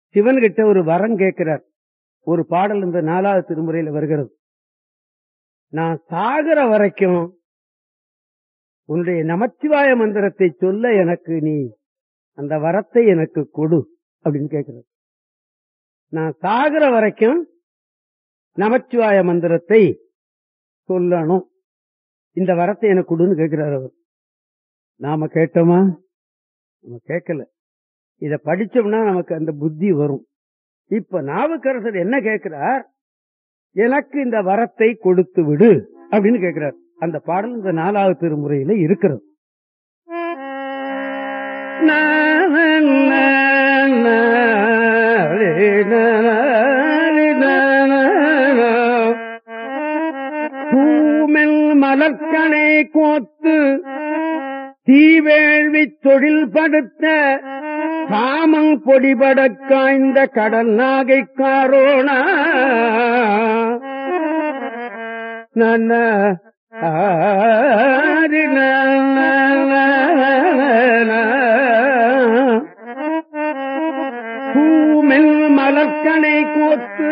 சிவன் கிட்ட ஒரு வரம் கேட்கிறார் ஒரு பாடல் இந்த நாலாவது திருமுறையில வருகிறது நான் சாகிற வரைக்கும் உன்னுடைய நமச்சிவாய மந்திரத்தை சொல்ல எனக்கு நீ அந்த வரத்தை எனக்கு கொடு அப்படின்னு கேட்கிறார் நான் சாகிற வரைக்கும் நமச்சிவாய மந்திரத்தை சொல்லணும் இந்த வரத்தை எனக்கு கொடுன்னு கேட்கிறார் அவர் நாம கேட்டோமா நம்ம கேட்கல இத படிச்சோம்னா நமக்கு அந்த புத்தி வரும் இப்ப நாவுக்கரசர் என்ன கேட்கிறார் எனக்கு இந்த வரத்தை கொடுத்து விடு அப்படின்னு கேட்கிறார் அந்த பாடல் இந்த நாலாவது திருமுறையில இருக்கிறது பூமெல் மலர்கனை கோத்து தீவேள்வி தொழில் படுத்த காமங் பொடிபட காய்ந்த கடல் நாகை காரோணா நன்ன ஆரி பூமெல் மலர்கனை கோத்து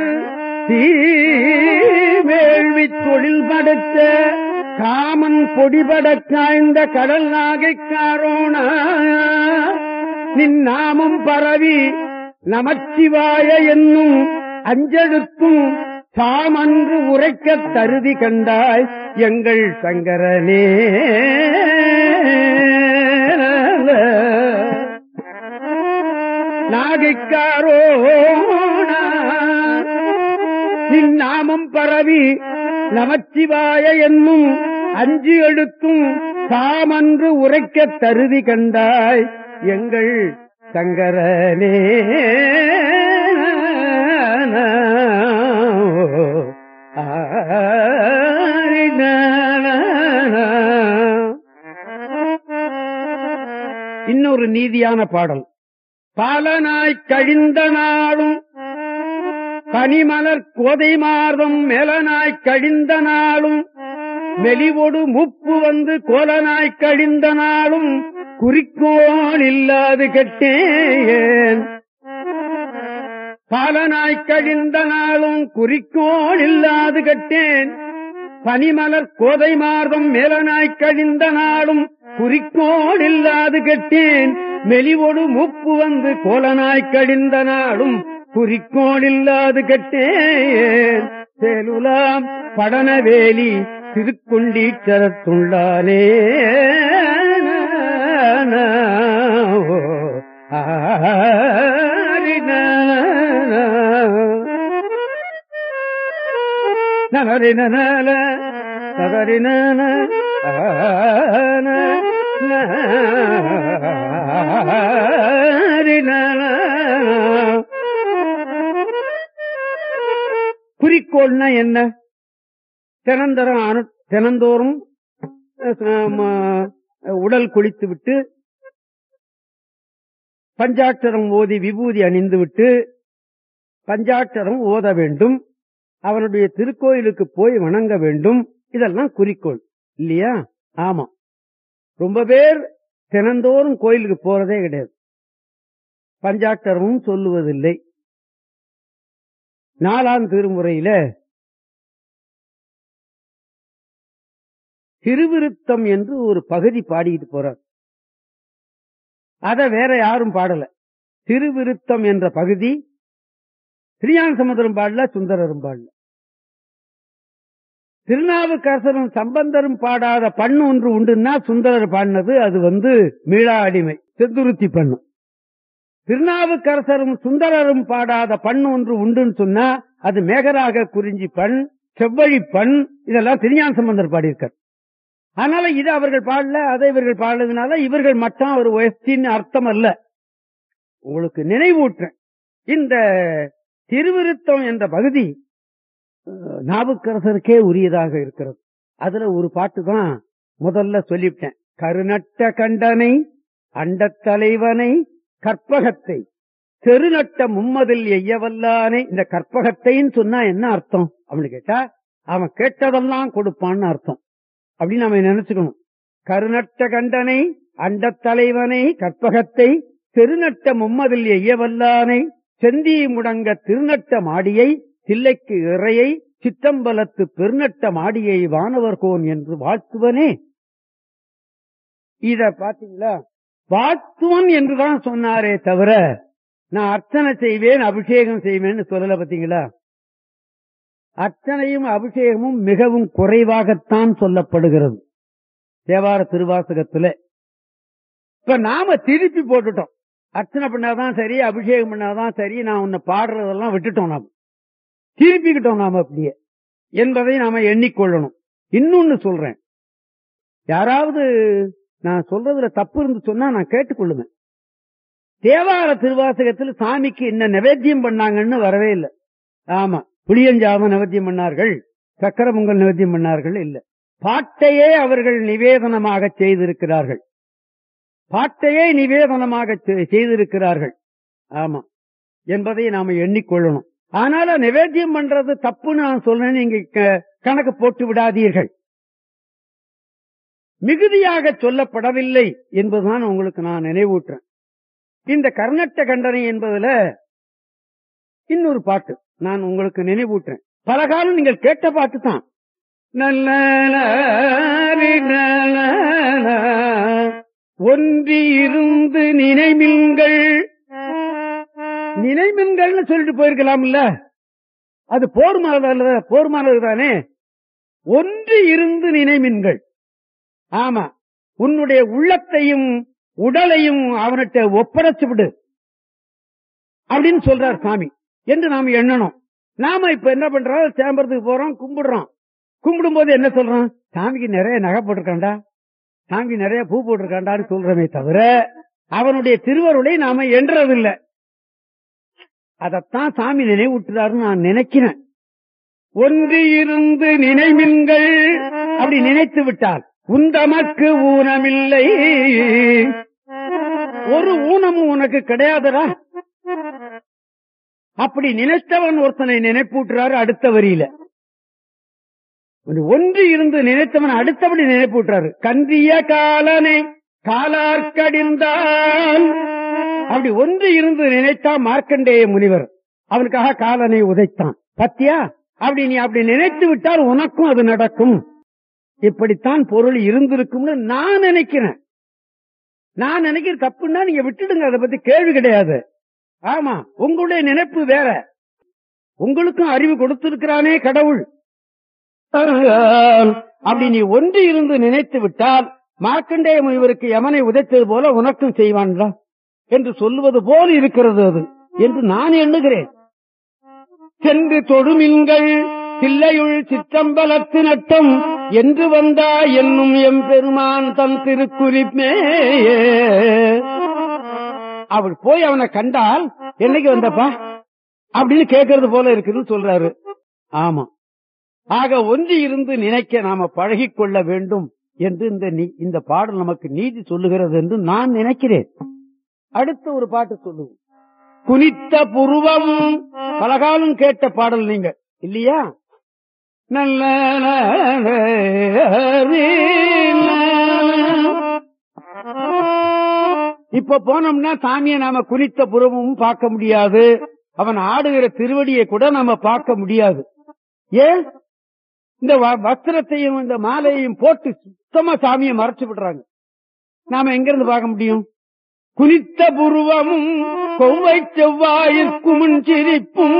தீவேள்வி தொழில் படுத்த காமன் பொடிபட காய்ந்த கடல் நாகை காரோணா நின் நாமம் பரவி நமச்சிவாய என்னும் அஞ்செழுத்தும் தாமன்று உரைக்கத் தருதி கண்டாய் எங்கள் சங்கரனே நாகைக்காரோணா நின் நாமம் பரவி நமச்சிவாய என்னும் அஞ்சு எழுத்தும் தாமன்று உரைக்கத் தருதி கண்டாய் எங்கள் சங்கரனே இன்னொரு நீதியான பாடல் பாலனாய் கழிந்த நாளும் பனிமலர் கோதை மார்தம் மேலனாய் கழிந்த நாளும் மெலிவொடு முப்பு வந்து கோலனாய் கழிந்த நாளும் குறிக்கோள் இல்லாது கெட்டேன் பாலனாய் கழிந்த நாளும் குறிக்கோள் இல்லாது கட்டேன் பனிமலர் கோதை மார்தம் மேலனாய் கழிந்த நாளும் குறிக்கோள் இல்லாது கெட்டேன் மெலிவொடு முப்பு வந்து கோலனாய் கழிந்த நாளும் குறிக்கோள் இல்லாது கெட்டேன் சேலுலாம் படனவேலி திருக்குண்டீச்சரத்துள்ளானே நகரின நகரின குறிக்கோள்னா என்ன தினந்தரம் அனு தினந்தோறும் உடல் குளித்து விட்டு பஞ்சாட்சரம் ஓதி விபூதி அணிந்து விட்டு பஞ்சாட்சரம் ஓத வேண்டும் அவனுடைய திருக்கோயிலுக்கு போய் வணங்க வேண்டும் இதெல்லாம் குறிக்கோள் இல்லையா ஆமா ரொம்ப பேர் தினந்தோறும் கோயிலுக்கு போறதே கிடையாது பஞ்சாட்சரமும் சொல்லுவதில்லை நாலாம் திருமுறையில திருவிருத்தம் என்று ஒரு பகுதி பாடிட்டு போறார் அத வேற யாரும் பாடல திருவிருத்தம் என்ற பகுதி ஸ்ரீயான சமுதிரம் பாடல சுந்தரரும் பாடல திருநாவுக்கரசரும் சம்பந்தரும் பாடாத பண்ணு ஒன்று உண்டுன்னா சுந்தரர் பாடினது அது வந்து மீளா அடிமை செந்துருத்தி பண்ணும் திருநாவுக்கரசரும் சுந்தரரும் பாடாத பண்ணு ஒன்று உண்டுன்னு சொன்னா அது மேகராக குறிஞ்சி பண் செவ்வழி பண் இதெல்லாம் திருஞான சம்பந்தர் பாடியிருக்கார் அதனால இது அவர்கள் பாடல அதை இவர்கள் பாடுறதுனால இவர்கள் மட்டும் ஒரு ஒயஸ்டின்னு அர்த்தம் அல்ல உங்களுக்கு நினைவூட்டுறேன் இந்த திருவிருத்தம் என்ற பகுதி நாவுக்கரசருக்கே உரியதாக இருக்கிறது அதுல ஒரு பாட்டு தான் முதல்ல சொல்லிவிட்டேன் கருநட்ட கண்டனை அண்டத் தலைவனை கற்பகத்தை தெருநட்ட மும்மதில் எய்யவல்லானே இந்த கற்பகத்தைன்னு சொன்னா என்ன அர்த்தம் அப்படின்னு கேட்டா அவன் கேட்டதெல்லாம் கொடுப்பான்னு அர்த்தம் அப்படின்னு நம்ம நினைச்சுக்கணும் கருநட்ட கண்டனை அண்டத் தலைவனை கற்பகத்தை தெருநட்ட மும்மதில் எய்யவல்லானை செந்தி முடங்க திருநட்ட மாடியை தில்லைக்கு இறையை சிற்றம்பலத்து பெருநட்ட மாடியை வானவர்கோன் என்று வாழ்த்துவனே இத பாத்தீங்களா வாழ்த்துவன் என்றுதான் சொன்னாரே தவிர நான் அர்ச்சனை செய்வேன் அபிஷேகம் செய்வேன்னு சொல்லல பாத்தீங்களா அர்ச்சனையும் அபிஷேகமும் மிகவும் குறைவாகத்தான் சொல்லப்படுகிறது தேவார திருவாசகத்துல இப்ப நாம திருப்பி போட்டுட்டோம் அர்ச்சனை பண்ணாதான் சரி அபிஷேகம் பண்ணாதான் சரி நான் உன்னை பாடுறதெல்லாம் விட்டுட்டோம் நாம திருப்பிக்கிட்டோம் நாம அப்படியே என்பதை நாம எண்ணிக்கொள்ளணும் இன்னொன்னு சொல்றேன் யாராவது நான் சொல்றதுல தப்பு இருந்து சொன்னா நான் கேட்டுக்கொள்ளுவேன் தேவார திருவாசகத்தில் சாமிக்கு என்ன நிவேத்தியம் பண்ணாங்கன்னு வரவே இல்லை ஆமா புளியஞ்சாதம் நிவேத்தியம் பண்ணார்கள் சக்கர பொங்கல் நிவேத்தியம் பண்ணார்கள் இல்ல பாட்டையே அவர்கள் நிவேதனமாக செய்திருக்கிறார்கள் பாட்டையே நிவேதனமாக செ- செய்திருக்கிறார்கள் ஆமா என்பதை நாம எண்ணிக்கொள்ளணும் ஆனால நிவேத்தியம் பண்றது தப்புன்னு நான் சொல்றேன் நீங்க க- கணக்கு போட்டு விடாதீர்கள் மிகுதியாக சொல்லப்படவில்லை என்பதுதான் உங்களுக்கு நான் நினைவூட்டுறேன் இந்த கர்ணட்ட கண்டனை என்பதுல இன்னொரு பாட்டு நான் உங்களுக்கு நினைவூட்டுறேன் பல காலம் நீங்கள் கேட்ட பாட்டு தான் நல்ல ஒன்றி இருந்து நினைமின்கள் நினைமின்கள்னு சொல்லிட்டு போயிருக்கலாம்ல அது போர்மானது போர்மானது தானே ஒன்றி இருந்து நினைமின்கள் ஆமா உன்னுடைய உள்ளத்தையும் உடலையும் அவன்கிட்ட ஒப்படைச்சு விடு அப்படின்னு சொல்றார் சாமி என்று நாம எண்ணணும் நாம இப்ப என்ன பண்றோம் சேம்பரத்துக்கு போறோம் கும்பிடுறோம் கும்பிடும் போது என்ன சொல்றோம் சாமிக்கு நிறைய நகை போட்டிருக்காண்டா சாமிக்கு நிறைய பூ போட்டிருக்காண்டான்னு சொல்றமே தவிர அவனுடைய திருவருளை நாம எண்றதில்லை அதத்தான் சாமி நினைவூட்டுறாருன்னு நான் நினைக்கிறேன் ஒன்று இருந்து நினைமின்கள் அப்படி நினைத்து விட்டால் உந்தமக்கு ஊனமில்லை ஒரு ஊனமும் உனக்கு கிடையாதுடா அப்படி நினைத்தவன் ஒருத்தனை நினைப்பூட்டுறாரு அடுத்த வரியில ஒன்று இருந்து நினைத்தவன் அடுத்தபடி நினைப்பூட்டுறாரு கன்றிய காலனை காலார்க்கடிந்தான் அப்படி ஒன்று இருந்து நினைத்தா மார்க்கண்டேய முனிவர் அவனுக்காக காலனை உதைத்தான் பத்தியா அப்படி நீ அப்படி நினைத்து விட்டால் உனக்கும் அது நடக்கும் இப்படித்தான் பொருள் இருந்திருக்கும்னு நான் நினைக்கிறேன் நான் நினைக்கிற தப்புன்னா நீங்க விட்டுடுங்க அதை பத்தி கேள்வி கிடையாது ஆமா உங்களுடைய நினைப்பு வேற உங்களுக்கும் அறிவு கொடுத்திருக்கிறானே கடவுள் அப்படி நீ ஒன்று இருந்து நினைத்து விட்டால் மார்க்கண்டேய முனிவருக்கு யமனை உதைத்தது போல உனக்கும் செய்வான்டா என்று சொல்லுவது போல் இருக்கிறது அது என்று நான் எண்ணுகிறேன் சென்று தொழுமின்கள் தில்லையுள் சிற்றம்பலத்து நட்டம் என்று வந்தா என்னும் எம்பெருமான் தன் திருக்குறிப்பே அவள் போய் அவனை கண்டால் என்னைக்கு வந்தப்பா அப்படின்னு கேட்கறது போல இருக்குன்னு சொல்றாரு ஆமா ஆக ஒன்று இருந்து நினைக்க நாம பழகிக் கொள்ள வேண்டும் என்று இந்த நீ- இந்த பாடல் நமக்கு நீதி சொல்லுகிறது என்று நான் நினைக்கிறேன் அடுத்த ஒரு பாட்டு சொல்லுவோம் குனித்த புருவம் பலகாலம் கேட்ட பாடல் நீங்க இல்லையா நல்ல இப்ப போனோம்னா சாமியை நாம குனித்த புறமும் பார்க்க முடியாது அவன் ஆடுகிற திருவடியை கூட நாம பார்க்க முடியாது ஏன் இந்த வ- வஸ்திரத்தையும் இந்த மாலையையும் போட்டு சுத்தமா சாமியை மறைச்சு விடுறாங்க நாம எங்க இருந்து பார்க்க முடியும் குனித்த புருவமும் கொவ்வை செவ்வாயிற்கும் சிரிப்பும்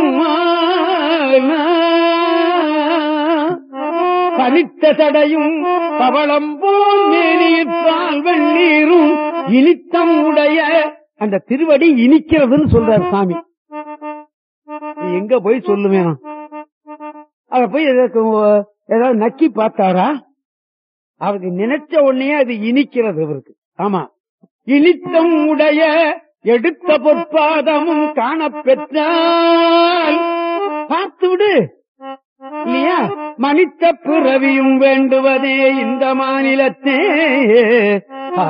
பனித்த தடையும் பவளம் போல் மேனியிற்பால் வெந்நீரும் இனித்தம் உடைய அந்த திருவடி இனிக்கிறதுன்னு சொல்றார் சாமி நீ எங்க போய் சொல்லுவேன் அத போய் எதற்கு, அஹ், ஏதாவது நக்கி பார்த்தாரா அவருக்கு நினைச்ச உடனே அது இனிக்கிறது அவருக்கு ஆமா இனித்தம் உடைய எடுத்த பொற்பாதமும் காணப்பெற்றால் பார்த்து விடு இல்லையா மனித பிறவியும் வேண்டுவதே இந்த மாநிலத்தே ஆ,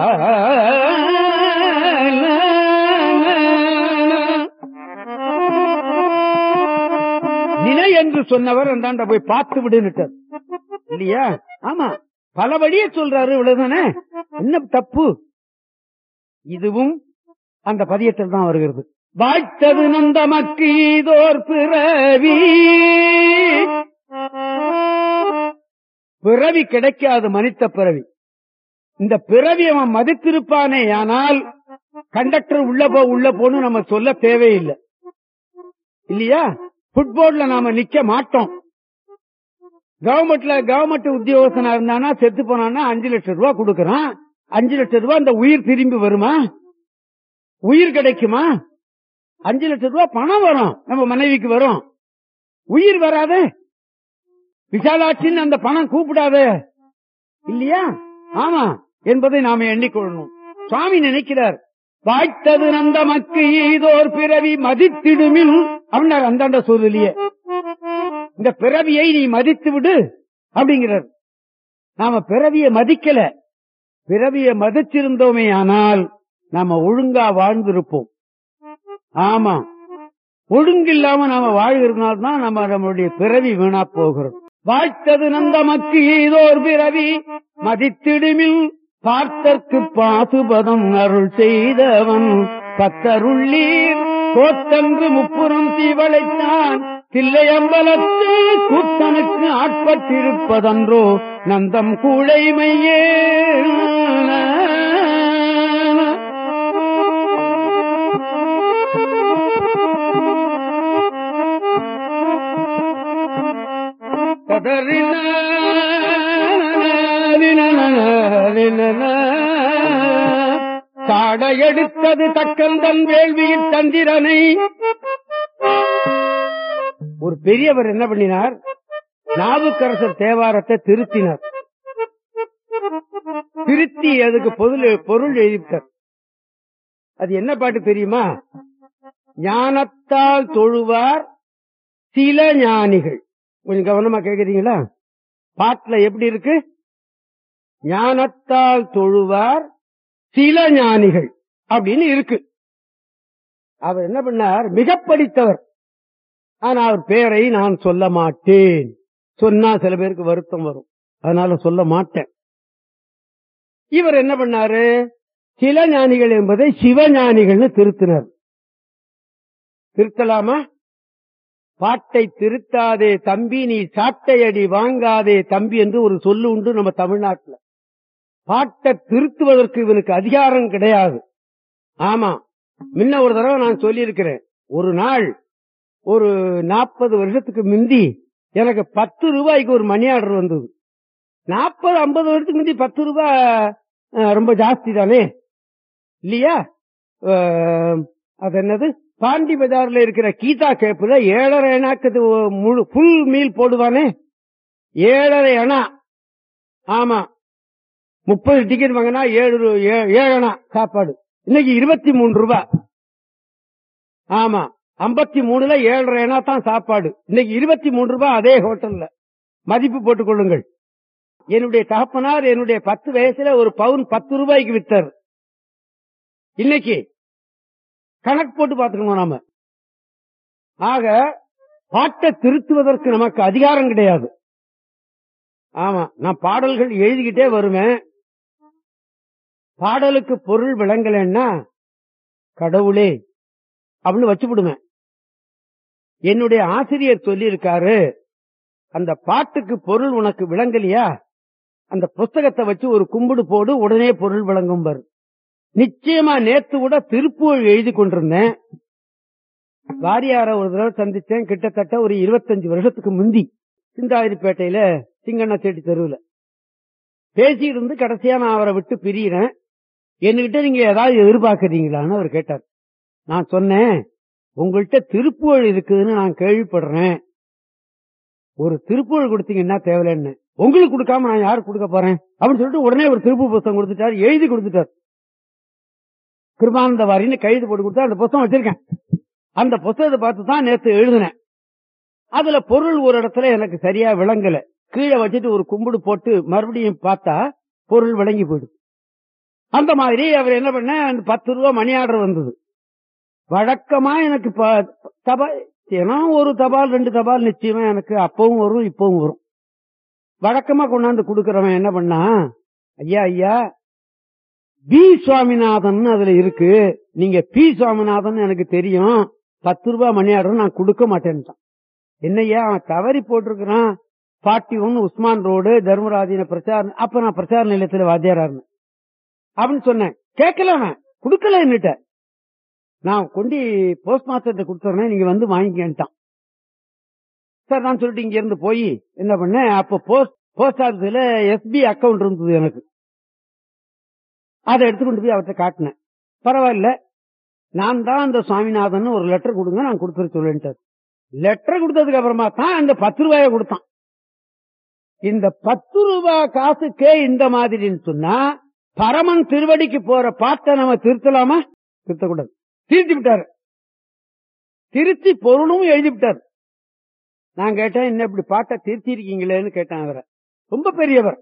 நினை என்று சொன்னவர் அந்தாண்ட போய் பார்த்து விடுன்னுட்டார் இல்லையா ஆமா பல வழியே சொல்றாரு இவ்வளவுதானே என்ன தப்பு இதுவும் அந்த பதியத்தில் தான் வருகிறது வாய்த்தது நந்தமக்கு ஈதோர் பிறவி பிறவி கிடைக்காது மனித பிறவி இந்த பிறவி அவன் மதித்திருப்பானே ஆனால் கண்டக்டர் உள்ள போ உள்ள போன்னு நம்ம சொல்ல தேவையில்லை இல்லையா ஃபுட்போர்ட்ல நாம நிக்க மாட்டோம் கவர்மெண்ட்ல கவர்மெண்ட் உத்தியோகஸ்தனா இருந்தானா செத்து போனான்னா அஞ்சு லட்சம் ரூபாய் கொடுக்கறான் அஞ்சு லட்சம் ரூபாய் அந்த உயிர் திரும்பி வருமா உயிர் கிடைக்குமா அஞ்சு லட்சம் ரூபாய் பணம் வரும் நம்ம மனைவிக்கு வரும் உயிர் வராது விசாலாட்சின்னு அந்த பணம் கூப்பிடாது இல்லையா ஆமா என்பதை நாம எண்ணிக்கொள்ளணும் சுவாமி நினைக்கிறார் வாய்த்தது நந்த மக்கு ஈதோர் பிறவி மதித்திடுமில் அப்படின்னார் அந்தாண்ட சூழலியே இந்த பிறவியை நீ மதித்து விடு அப்படிங்கிறார் நாம பிறவியை மதிக்கல பிறவியை மதிச்சிருந்தோமே ஆனால் நாம ஒழுங்கா வாழ்ந்திருப்போம் ஆமா ஒழுங்கில்லாம நாம வாழ்கிறதுனால்தான் நம்ம நம்மளுடைய பிறவி வீணா போகிறோம் வாழ்த்தது நந்தமக்கு ஏதோர் பிறவி மதித்திடுமில் பார்த்தற்கு பாசுபதம் அருள் செய்தவன் பத்தருள்ளீர் கோத்தன்று முப்புறம் தீவளைத்தான் தில்லையம்பலத்து கூத்தனுக்கு ஆட்பட்டிருப்பதன்றோ நந்தம் கூழைமையே காடையெடுத்தது தக்கந்தன் வேள்வியில் தந்திரனை ஒரு பெரியவர் என்ன பண்ணினார் நாவுக்கரசர் தேவாரத்தை திருத்தினார் திருத்தி அதுக்கு பொருள் பொருள் எழுதிட்டார் அது என்ன பாட்டு தெரியுமா ஞானத்தால் தொழுவார் சில ஞானிகள் கொஞ்சம் கவனமா கேக்குறீங்களா பாட்டுல எப்படி இருக்கு ஞானத்தால் தொழுவார் சில ஞானிகள் அப்படின்னு இருக்கு அவர் என்ன பண்ணார் மிக படித்தவர் ஆனா அவர் பேரை நான் சொல்ல மாட்டேன் சொன்னா சில பேருக்கு வருத்தம் வரும் அதனால சொல்ல மாட்டேன் இவர் என்ன பண்ணாரு சில ஞானிகள் என்பதை சிவஞானிகள்னு திருத்தினர் திருத்தலாமா பாட்டை திருத்தாதே தம்பி நீ சாட்டையடி வாங்காதே தம்பி என்று ஒரு சொல்லு உண்டு நம்ம தமிழ்நாட்டுல பாட்டை திருத்துவதற்கு இவனுக்கு அதிகாரம் கிடையாது ஆமா முன்ன ஒரு தடவை நான் சொல்லியிருக்கிறேன் ஒரு நாள் ஒரு நாற்பது வருஷத்துக்கு முந்தி எனக்கு பத்து ரூபாய்க்கு ஒரு மணி ஆர்டர் வந்தது நாற்பது ஐம்பது வருஷத்துக்கு முந்தி பத்து ரூபாய் அஹ், ரொம்ப ஜாஸ்தி தானே இல்லையா அஹ், அது என்னது பாண்டி பஜார்ல இருக்கிற கீதா கேப்புல ஏழரை அணாக்கு முழு ஃபுல் மீல் போடுவானே ஏழரை அணா ஆமா முப்பது டிக்கெட் வாங்கினா ஏழு ரூ- ஏ- ஏழு அணா சாப்பாடு இன்னைக்கு இருபத்தி மூணு ரூபாய் ஆமா ஐம்பத்தி மூணுல ஏழரை அணா தான் சாப்பாடு இன்னைக்கு இருபத்தி மூணு ரூபாய் அதே ஹோட்டல்ல மதிப்பு போட்டுக் கொள்ளுங்கள் என்னுடைய தகப்பனார் என்னுடைய பத்து வயசுல ஒரு பவுன் பத்து ரூபாய்க்கு வித்தார் இன்னைக்கு கணக்கு போட்டு பாத்துக்கணும் நாம ஆக பாட்டை திருத்துவதற்கு நமக்கு அதிகாரம் கிடையாது ஆமா நான் பாடல்கள் எழுதிக்கிட்டே வருவேன் பாடலுக்கு பொருள் விளங்கலைன்னா கடவுளே அப்படின்னு வச்சுவிடுவேன் என்னுடைய ஆசிரியர் சொல்லியிருக்காரு அந்த பாட்டுக்கு பொருள் உனக்கு விளங்கலையா அந்த புஸ்தகத்தை வச்சு ஒரு கும்பிடு போடு உடனே பொருள் விளங்கும் பாரு நிச்சயமா நேத்து கூட திருப்பூர் எழுதி கொண்டிருந்தேன் வாரியார ஒரு தடவை சந்திச்சேன் கிட்டத்தட்ட ஒரு இருபத்தஞ்சு வருஷத்துக்கு முந்தி சிந்தாதிரிப்பேட்டையில சிங்கண்ண செட்டி தெருவுல பேசிட்டு இருந்து கடைசியா நான் அவரை விட்டு பிரியறேன் என்கிட்ட நீங்க ஏதாவது எதிர்பார்க்கறீங்களான்னு அவர் கேட்டார் நான் சொன்னேன் உங்கள்கிட்ட திருப்புகழ் இருக்குதுன்னு நான் கேள்விப்படுறேன் ஒரு திருப்புகழ் கொடுத்தீங்கன்னா தேவையில்லைன்னு உங்களுக்கு கொடுக்காம நான் யாருக்கு கொடுக்க போறேன் அப்படின்னு சொல்லிட்டு உடனே ஒரு திருப்பு புத்தகம் கொடுத்துட்டார் எழுதி கொடுத்துட்டார் கிருபானந்த வாரின்னு கைது போட்டு கொடுத்தா அந்த புத்தகம் வச்சிருக்கேன் அந்த புத்தகத்தை பார்த்து தான் நேத்து எழுதினேன் அதுல பொருள் ஒரு இடத்துல எனக்கு சரியா விளங்கல கீழே வச்சுட்டு ஒரு கும்பிடு போட்டு மறுபடியும் பார்த்தா பொருள் விளங்கி போயிடுது அந்த மாதிரி அவர் என்ன பண்ண அந்த பத்து ரூபா மணி ஆர்டர் வந்தது வழக்கமா எனக்கு ப- தபால் தினம் ஒரு தபால் ரெண்டு தபால் நிச்சயமா எனக்கு அப்பவும் வரும் இப்பவும் வரும் வழக்கமா கொண்டாந்து கொடுக்கறவன் என்ன பண்ணா ஐயா ஐயா பி சுவாமிநாதன் அதுல இருக்கு நீங்க பி சுவாமிநாதன் எனக்கு தெரியும் பத்து ரூபாய் மணி ஆர்டர் நான் கொடுக்க மாட்டேன்ட்டான் என்னையா அவன் தவறி போட்டிருக்கிறான் ஃபார்ட்டி ஒன் உஸ்மான் ரோடு தர்மராஜின பிரச்சார அப்ப நான் பிரச்சார நிலையத்துல வாத்தியாரா இருந்தேன் அப்படின்னு சொன்னேன் கேட்கல அவன் கொடுக்கல என்னட்ட நான் கொண்டு போஸ்ட் மாஸ்டர்கிட்ட கொடுத்துறேன் நீங்க வந்து வாங்கிக்கிட்டான் சார் நான் சொல்லிட்டு இங்க இருந்து போய் என்ன பண்ணேன் அப்ப போஸ்ட் போஸ்ட் ஆபீஸ்ல எஸ்பி அக்கவுண்ட் இருந்தது எனக்கு அதை எடுத்து கொண்டு போய் அவர்கிட்ட காட்டினேன் பரவாயில்ல நான் தான் அந்த சுவாமிநாதன் ஒரு லெட்டர் கொடுங்க நான் கொடுத்துரு சொல்லிட்டார் லெட்டர் கொடுத்ததுக்கு அப்புறமா தான் அந்த பத்து ரூபாய கொடுத்தான் இந்த பத்து ரூபாய் காசுக்கே இந்த மாதிரின்னு சொன்னா பரமன் திருவடிக்கு போற பாட்டை நம்ம திருத்தலாமா திருத்தக்கூடாது திருத்தி விட்டாரு திருத்தி பொருளும் எழுதி விட்டாரு நான் கேட்டேன் என்ன இப்படி பாட்டை திருத்தி இருக்கீங்களேன்னு கேட்டேன் அவரை ரொம்ப பெரியவர்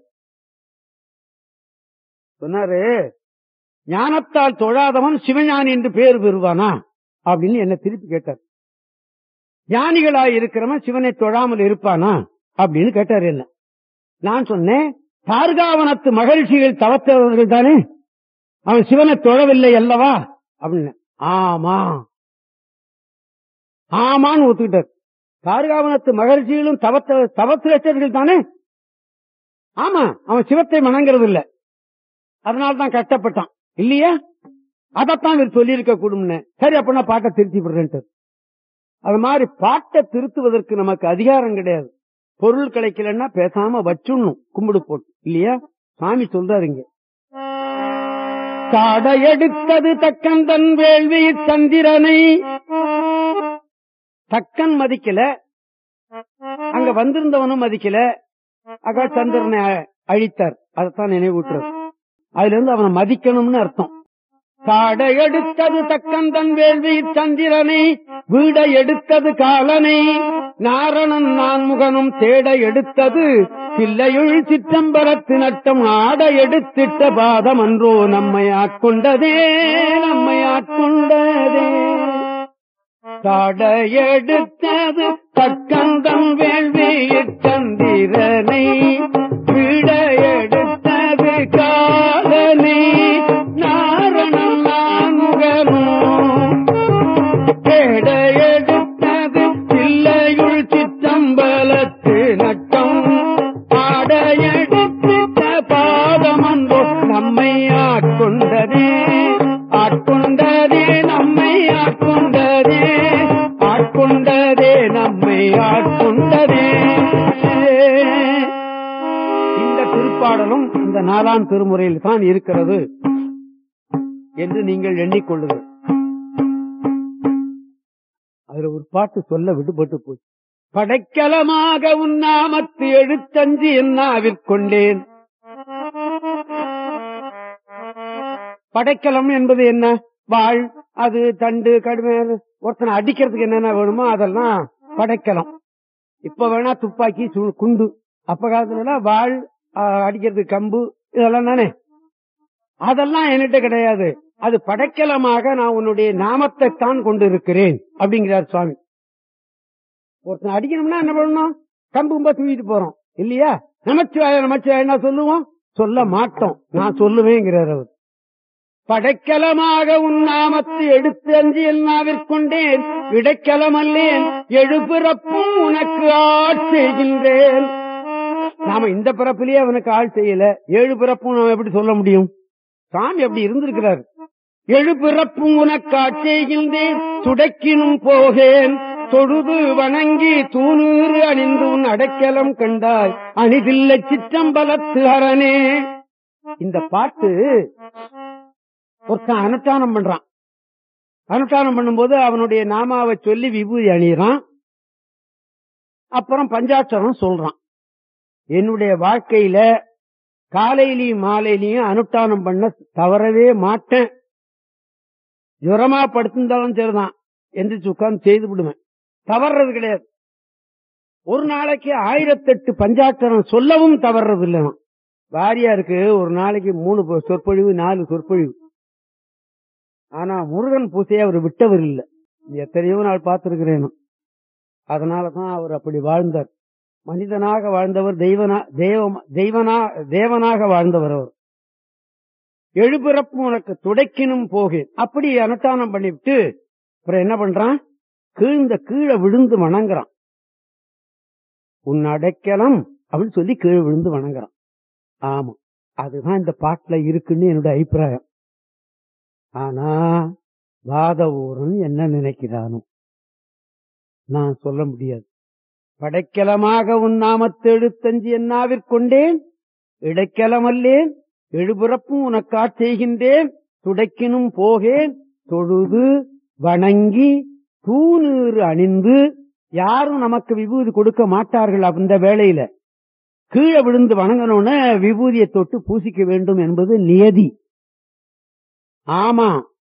சொன்னாரு ஞானத்தால் தொழாதவன் சிவஞானி என்று பேர் பெறுவானா அப்படின்னு என்ன திருப்பி கேட்டார் ஞானிகளாய் இருக்கிறவன் சிவனை தொழாமல் இருப்பானா அப்படின்னு கேட்டார் என்ன நான் சொன்னேன் பார்காவனத்து மகிழ்ச்சிகள் தவத்தவர்கள் தானே அவன் சிவனை தொழவில்லை அல்லவா அப்படின்னு ஆமா ஆமான்னு ஒத்துக்கிட்டார் பார்காவனத்து மகிழ்ச்சிகளும் தவத்த தவத்திரர்கள் தானே ஆமா அவன் சிவத்தை வணங்குறது இல்ல அதனால்தான் கஷ்டப்பட்டான் இல்லையா அதத்தான் இவர் சொல்லியிருக்க கூடும்னு சரி அப்ப நான் பாட்டை திருத்தி விடுறேன்ட்டு அது மாதிரி பாட்டை திருத்துவதற்கு நமக்கு அதிகாரம் கிடையாது பொருள் கிடைக்கலன்னா பேசாம வச்சுடணும் கும்பிடு போட்டு இல்லையா சாமி சொல்றாருங்க தடையெடுத்தது தக்கன் தன் வேள்வி சந்திரனை தக்கன் மதிக்கல அங்க வந்திருந்தவனும் மதிக்கல அக்கா சந்திரனை அழித்தார் அதைத்தான் நினைவூட்டுறது அதுல இருந்து அவனை மதிக்கணும்னு அர்த்தம் காடை எடுத்தது தக்கந்தன் வேள்வி சந்திரனை வீட எடுத்தது காலனை நாரணன் நான்முகனும் தேட எடுத்தது பிள்ளையுள் சிற்றம்பரத்து நட்டம் ஆட எடுத்திட்ட பாதம் அன்றோ நம்மை ஆட்கொண்டதே நம்மை ஆட்கொண்டதே காடையெடுத்தது தக்கந்தம் வேள்வி சந்திரனை வீட எடுத்தது காலனை நாரணம் நான்முகனும் தேட எடுத்தது பிள்ளையுள் சிற்றம்பலத்து நட்டம் ஆட எடுத்திட்ட பாதமன்றோ நம்மை ஆட்கொண்டதே ஆட்கொண்டதே நம்மை ஆட்கொண்டதே ஆட்கொண்டதே நம்மை ஆட்கொண்டதே இந்த திருப்பாடலும் இந்த நாலாம் திருமுறையில் தான் இருக்கிறது என்று நீங்கள் எண்ணிக்கொள்ளுங்கள் அதுல ஒரு பாட்டு சொல்ல விடுபட்டு போச்சு படைக்கலமாக உன்னாமத்து எழுத்தஞ்சு என்னாவிற்கொண்டேன் படைக்கலம் என்பது என்ன வாழ் அது தண்டு கடுமை ஒருத்தனை அடிக்கிறதுக்கு என்னென்ன வேணுமோ அதெல்லாம் படைக்கலம் இப்ப வேணா துப்பாக்கி சு- குண்டு அப்ப காலத்துல வாழ் ஆ, அடிக்கிறதுக்கு கம்பு இதெல்லாம் தானே அதெல்லாம் என்கிட்ட கிடையாது அது படைக்கலமாக நான் உன்னுடைய நாமத்தை தான் கொண்டு இருக்கிறேன் அப்படிங்கிறார் சுவாமி ஒருத்தன் அடிக்கணும்னா என்ன பண்ணணும் கம்பு கும்பா தூக்கிட்டு போறோம் இல்லையா நமச்சிவாய நமச்சிவாய என்ன சொல்லுவோம் சொல்ல மாட்டோம் நான் சொல்லுவேங்கிறார் அவர் படைக்கலமாக உன் நாமத்தை எடுத்து அஞ்சு எல்லாவிற்கொண்டேன் இடைக்கலம் அல்லேன் எழுபிறப்பும் உனக்கு ஆட்செய்கின்றேன் நாம இந்த பிறப்பிலேயே அவனுக்கு ஆள் செய்யல ஏழு பிறப்பும் நாம எப்படி சொல்ல முடியும் சாமி அப்படி இருந்திருக்கிறார் எழு பிறப்பும் உனக்கு ஆட்செய்கின்றேன் துடைக்கினும் போகேன் தொழுது வணங்கி தூணூறு அணிந்து உன் அடைக்கலம் கண்டாய் அணிதில்லை சிற்றம்பலத்து அரணே இந்த பாட்டு ஒருத்தன் அனுஷ்டானம் பண்றான் அனுஷ்டானம் பண்ணும்போது அவனுடைய நாமாவை சொல்லி விபூதி அணியிறான் அப்புறம் பஞ்சாட்சரம் சொல்றான் என்னுடைய வாழ்க்கையில காலையிலயும் மாலையிலயும் அனுஷ்டானம் பண்ண தவறவே மாட்டேன் ஜுரமா படுத்திருந்தாலும் சரிதான் எந்திரிச்சு உட்கார்ந்து செய்து விடுவேன் தவறுறது கிடையாது ஒரு நாளைக்கு ஆயிரத்தெட்டு பஞ்சாட்சரம் சொல்லவும் தவறுறது இல்லை நான். வாரியாருக்கு ஒரு நாளைக்கு மூணு பொ- சொற்பொழிவு நாலு சொற்பொழிவு ஆனா முருகன் பூசையை அவர் விட்டவர் இல்ல எத்தனையோ நாள் பார்த்திருக்கிறேன் அதனாலதான் அவர் அப்படி வாழ்ந்தார் மனிதனாக வாழ்ந்தவர் தெய்வனா தெய்வம் தெய்வனா தேவனாக வாழ்ந்தவர் அவர் எழுபிறப்பு உனக்கு துடைக்கினும் போகேன் அப்படி அனுஷ்டானம் பண்ணிவிட்டு அப்புறம் என்ன பண்றான் கீழ்ந்த கீழே விழுந்து வணங்குறான் உன் அடைக்கலம் அப்படின்னு சொல்லி கீழே விழுந்து வணங்குறான் ஆமா அதுதான் இந்த பாட்டுல இருக்குன்னு என்னோட அபிப்பிராயம் ஆனா வாத ஊரன் என்ன நினைக்கிறானோ நான் சொல்ல முடியாது படைக்கலமாக உன் நாமத்தை எழுத்தஞ்சி என்னாவிற்கொண்டேன் இடைக்கலமல்லேன் எழுபுறப்பும் உனக்காட் செய்கின்றேன் துடைக்கினும் போகேன் தொழுது வணங்கி தூணீறு அணிந்து யாரும் நமக்கு விபூதி கொடுக்க மாட்டார்கள் அந்த வேளையில கீழே விழுந்து வணங்கணும்னு விபூதியை தொட்டு பூசிக்க வேண்டும் என்பது நியதி ஆமா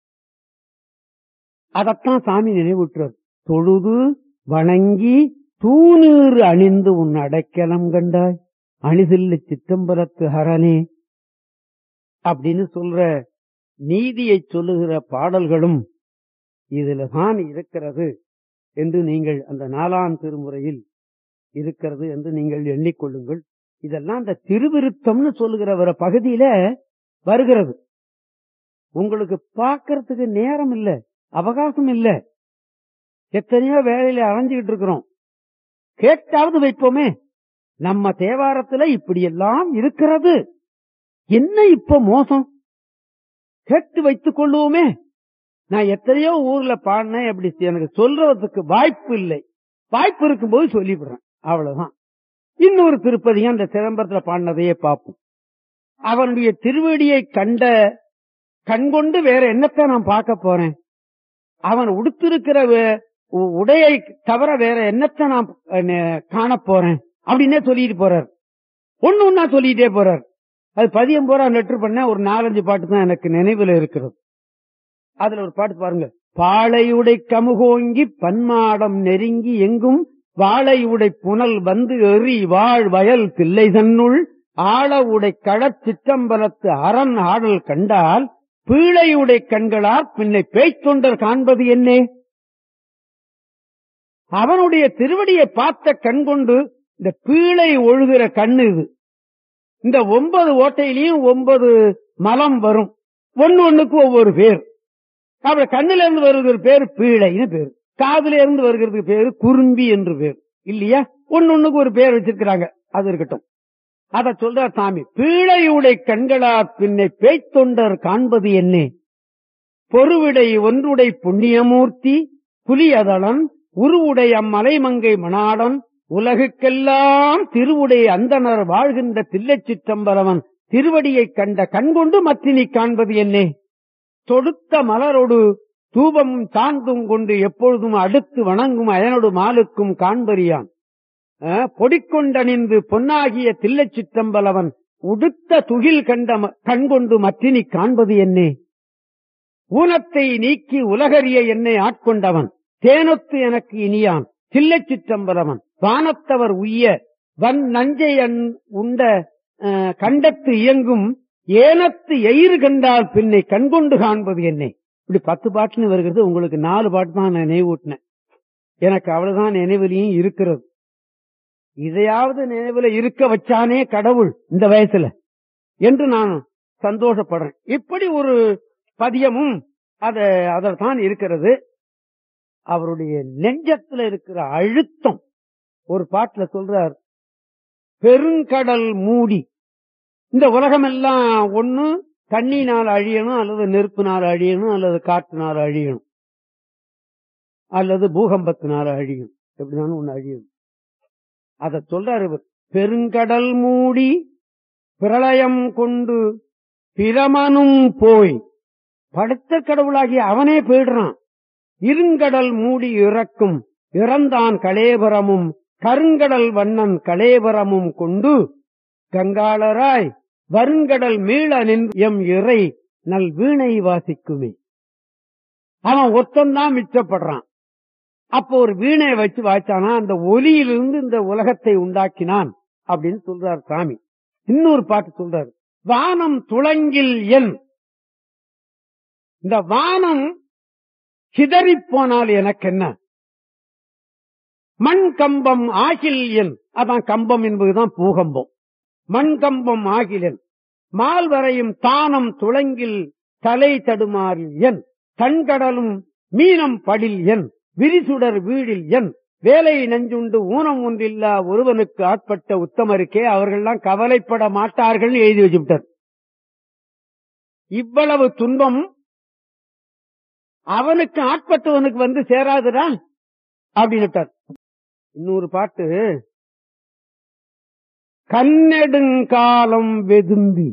அதத்தான் சாமி நினைவுற்றார் தொழுது வணங்கி தூணீறு அணிந்து உன் அடைக்கலம் கண்டாய் அணிதில்லை சித்தம்பரத்து ஹரனே அப்படின்னு சொல்ற நீதியை சொல்லுகிற பாடல்களும் இதுல தான் இருக்கிறது என்று நீங்கள் அந்த நாலாம் திருமுறையில் இருக்கிறது என்று நீங்கள் எண்ணிக்கொள்ளுங்கள் இதெல்லாம் அந்த திருவிருத்தம்னு சொல்லுகிற ஒரு பகுதியில வருகிறது உங்களுக்கு பார்க்கறதுக்கு நேரம் இல்ல அவகாசம் இல்ல எத்தனையோ வேலையில அலைஞ்சுகிட்டு இருக்கிறோம் கேட்டாவது வைப்போமே நம்ம தேவாரத்துல இப்படி எல்லாம் இருக்கிறது என்ன இப்ப மோசம் கேட்டு வைத்துக் கொள்ளுவோமே நான் எத்தனையோ ஊர்ல பாடினேன் அப்படி எனக்கு சொல்றதுக்கு வாய்ப்பு இல்லை வாய்ப்பு இருக்கும்போது சொல்லிவிடுறேன் அவ்வளவுதான் இன்னொரு திருப்பதியும் அந்த சிதம்பரத்துல பாடினதையே பார்ப்போம் அவனுடைய திருவடியை கண்ட கண்கொண்டு வேற என்னத்தை நான் பார்க்க போறேன் அவன் உடுத்திருக்கிற வே- உ- உடையை தவிர வேற என்னத்தை நான் அஹ், காண போறேன் அப்படின்னே சொல்லிட்டு போறார் ஒண்ணு ஒன்னா சொல்லிட்டே போறார் அது பதியம் போறா லெட்டர் பண்ண ஒரு நாலஞ்சு பாட்டு தான் எனக்கு நினைவுல இருக்கிறது அதுல ஒரு பாட்டு பாருங்க பாளையுடை கமுகோங்கி பன்மாடம் நெருங்கி எங்கும் வாழையுடை புனல் வந்து எறி வாழ் வயல் தில்லை தன்னுள் ஆழ உடை களச் சிற்றம்பலத்து அரண் ஆடல் கண்டால் பீழையுடை கண்களார் பின்னை பேய்த்தொண்டர் காண்பது என்னே அவனுடைய திருவடியை பார்த்த கண் கொண்டு இந்த பீழை ஒழுகிற கண்ணு இது இந்த ஒன்பது ஓட்டையிலையும் ஒன்பது மலம் வரும் ஒன்னு ஒண்ணுக்கு ஒவ்வொரு பேர் அப்புறம் கண்ணுல இருந்து வருகிற பேர் பீழைன்னு பேர் காதுல இருந்து வருகிறதுக்கு பேரு குறும்பி என்று பேர் இல்லையா ஒன்னு ஒண்ணுக்கு ஒரு பேர் வச்சிருக்கிறாங்க அது இருக்கட்டும் அத சொல்றார் சாமி பீழையுடை கண்களா பின்னை பேய்த்தொண்டர் காண்பது என்னே பொறுவிடை ஒன்றுடை புண்ணியமூர்த்தி புலியதளன் உருவுடை அம்மலைமங்கை மணாடன் உலகுக்கெல்லாம் திருவுடை அந்தனர் வாழ்கின்ற தில்லைச் சிற்றம்பலவன் திருவடியைக் கண்ட கண்கொண்டு மத்தினி காண்பது என்னே தொடுத்த மலரொடு தூபமும் சாந்தும் கொண்டு எப்பொழுதும் அடுத்து வணங்கும் அயனொடு மாலுக்கும் காண்பறியான் அஹ், பொடிக்கொண்டணிந்து பொன்னாகிய தில்லைச் சிற்றம்பலவன் உடுத்த துகில் கண்ட ம- கண்கொண்டு மற்றினி காண்பது என்னே ஊனத்தை நீக்கி உலகறிய என்னை ஆட்கொண்டவன் தேனொத்து எனக்கு இனியான் தில்லைச் சிற்றம்பலவன் வானத்தவர் உய்ய வன் நஞ்சை அன்- உண்ட அஹ், கண்டத்து இயங்கும் ஏனத்து எயிறு கண்டால் பின்னை கண்கொண்டு காண்பது என்னை இப்படி பத்து பாட்டுன்னு வருகிறது உங்களுக்கு நாலு பாட்டு தான் நான் நினைவூட்டினேன் எனக்கு அவ்வளவுதான் நினைவிலையும் இருக்கிறது இதையாவது நினைவுல இருக்க வச்சானே கடவுள் இந்த வயசுல என்று நான் சந்தோஷப்படுறேன் இப்படி ஒரு பதியமும் அத அதற்தான் இருக்கிறது அவருடைய நெஞ்சத்துல இருக்கிற அழுத்தம் ஒரு பாட்டுல சொல்றார் பெருங்கடல் மூடி இந்த உலகம் எல்லாம் ஒண்ணு தண்ணினால் அழியணும் அல்லது நெருப்பினால் அழியணும் அல்லது காற்றினால் அழியணும் அல்லது பூகம்பத்தினால் அழியும் எப்படினாலும் ஒண்ணு அழியும் அத சொல்றாரு இவர் பெருங்கடல் மூடி பிரளயம் கொண்டு பிரமனும் போய் படுத்த கடவுளாகிய அவனே போயிடுறான் இருங்கடல் மூடி இறக்கும் இறந்தான் கலேபரமும் கருங்கடல் வண்ணன் கலேபரமும் கொண்டு கங்காளராய் வருங்கடல் மீள நின் எம் இறை நல் வீணை வாசிக்குமே அவன் ஒத்தந்தான் மிச்சப்படுறான் அப்போ ஒரு வீணை வச்சு வாய்ச்சானா அந்த ஒலியிலிருந்து இந்த உலகத்தை உண்டாக்கினான் அப்படின்னு சொல்றார் சாமி இன்னொரு பாட்டு சொல்றாரு வானம் துளங்கில் என் இந்த வானம் சிதறிப் போனால் எனக்கு என்ன மண் கம்பம் ஆகில் என் அதான் கம்பம் என்பதுதான் பூகம்பம் மண் கம்பம் ஆகிலன் மால் வரையும் தானம் துளங்கில் தலை தடுமாறில் என் தன்கடலும் மீனம் படில் என் விரிசுடர் வீடில் என் வேலை நெஞ்சுண்டு ஊனம் ஒன்றில்லா ஒருவனுக்கு ஆட்பட்ட உத்தமருக்கே அவர்கள்லாம் கவலைப்பட மாட்டார்கள் எழுதி வச்சுவிட்டார் இவ்வளவு துன்பம் அவனுக்கு ஆட்பட்டவனுக்கு வந்து சேராதுடா அப்படின்னுட்டார் இன்னொரு பாட்டு கண்ணெடுங்காலம் வெதும்பி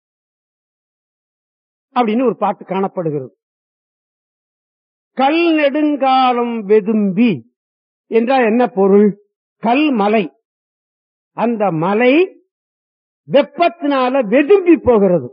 அப்படின்னு ஒரு பாட்டு காணப்படுகிறது கல் நெடுங்காலம் வெதும்பி என்றால் என்ன பொருள் கல் மலை அந்த மலை வெப்பத்தினால வெதும்பி போகிறது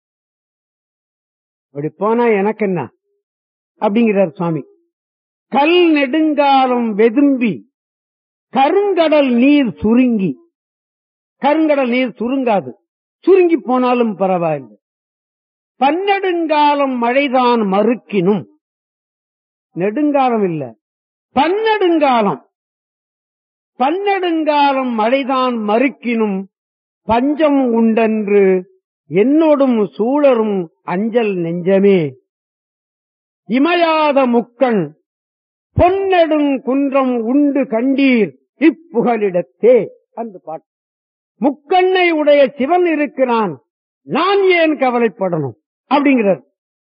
அப்படி போனா எனக்கு என்ன அப்படிங்கிறார் சுவாமி கல் நெடுங்காலம் வெதும்பி கருங்கடல் நீர் சுருங்கி கருங்கடல் நீர் சுருங்காது சுருங்கி போனாலும் பரவாயில்லை பன்னெடுங்காலம் மழைதான் மறுக்கினும் நெடுங்காலம் இல்ல பன்னெடுங்காலம் பன்னெடுங்காலம் மழைதான் மறுக்கினும் பஞ்சம் உண்டென்று என்னோடும் சூழரும் அஞ்சல் நெஞ்சமே இமையாத முக்கண் பொன்னெடுங் குன்றம் உண்டு கண்டீர் இப்புகலிடத்தே அந்த பாட்டு முக்கண்ணை உடைய சிவன் இருக்கிறான் நான் ஏன் கவலைப்படணும் அப்படிங்கிறார்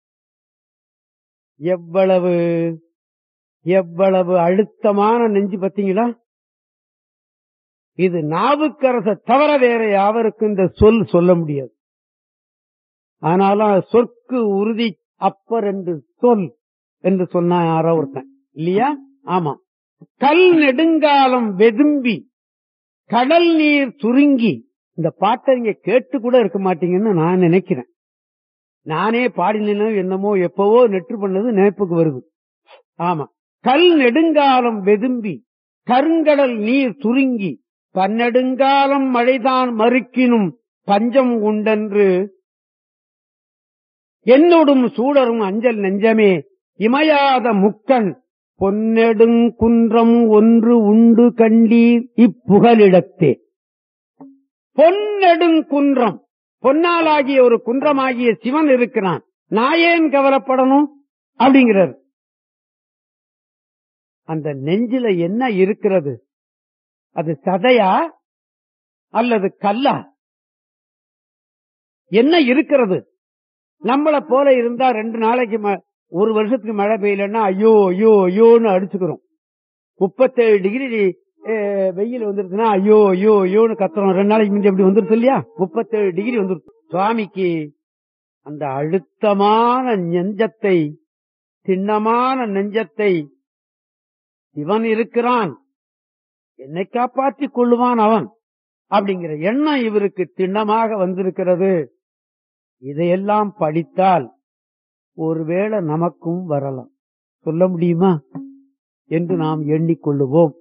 எவ்வளவு எவ்வளவு அழுத்தமான நெஞ்சு பத்தீங்களா இது நாவுக்கரச தவிர வேற யாவருக்கும் இந்த சொல் சொல்ல முடியாது ஆனாலும் சொற்கு உறுதி அப்பர் என்று சொல் என்று சொன்னா யாரோ ஒருத்தன் இல்லையா ஆமா கல் நெடுங்காலம் வெதும்பி கடல் நீர் சுருங்கி இந்த பாட்டை நீங்க கேட்டு கூட இருக்க மாட்டீங்கன்னு நான் நினைக்கிறேன் நானே பாடினோ என்னமோ எப்பவோ நெற்று பண்ணது நினைப்புக்கு வருது ஆமா கல் நெடுங்காலம் வெதும்பி கருங்கடல் நீர் சுருங்கி பன்னெடுங்காலம் மழைதான் மறுக்கினும் பஞ்சம் உண்டென்று என்னோடும் சூடரும் அஞ்சல் நெஞ்சமே இமையாத முக்கண் பொன்னெடுங்குன்றம் ஒன்று உண்டு கண்டீர் இப்புகலிடத்தே பொன்னெடுங்குன்றம் பொன்னாலாகிய ஒரு குன்றமாகிய சிவன் இருக்கிறான் நான் ஏன் கவலைப்படணும் அப்படிங்கிறார் அந்த நெஞ்சில என்ன இருக்கிறது அது சதையா அல்லது கல்லா என்ன இருக்கிறது நம்மள போல இருந்தா ரெண்டு நாளைக்கு ம- ஒரு வருஷத்துக்கு மழை பெய்யலன்னா ஐயோ ஐயோ ஐயோன்னு அடிச்சுக்கிறோம் முப்பத்தேழு டிகிரி அஹ், வெயில் வந்துருச்சுன்னா ஐயோ ஐயோ ஐயோன்னு கத்துறோம் ரெண்டு நாளைக்கு முந்தி அப்படி வந்துருச்சு இல்லையா முப்பத்தேழு டிகிரி வந்துருச்சு சுவாமிக்கு அந்த அழுத்தமான நெஞ்சத்தை திண்ணமான நெஞ்சத்தை இவன் இருக்கிறான் என்னை காப்பாற்றிக் கொள்ளுவான் அவன் அப்படிங்கிற எண்ணம் இவருக்கு திண்ணமாக வந்திருக்கிறது இதையெல்லாம் படித்தால் ஒருவேளை நமக்கும் வரலாம் சொல்ல முடியுமா என்று நாம் எண்ணிக்கொள்ளுவோம்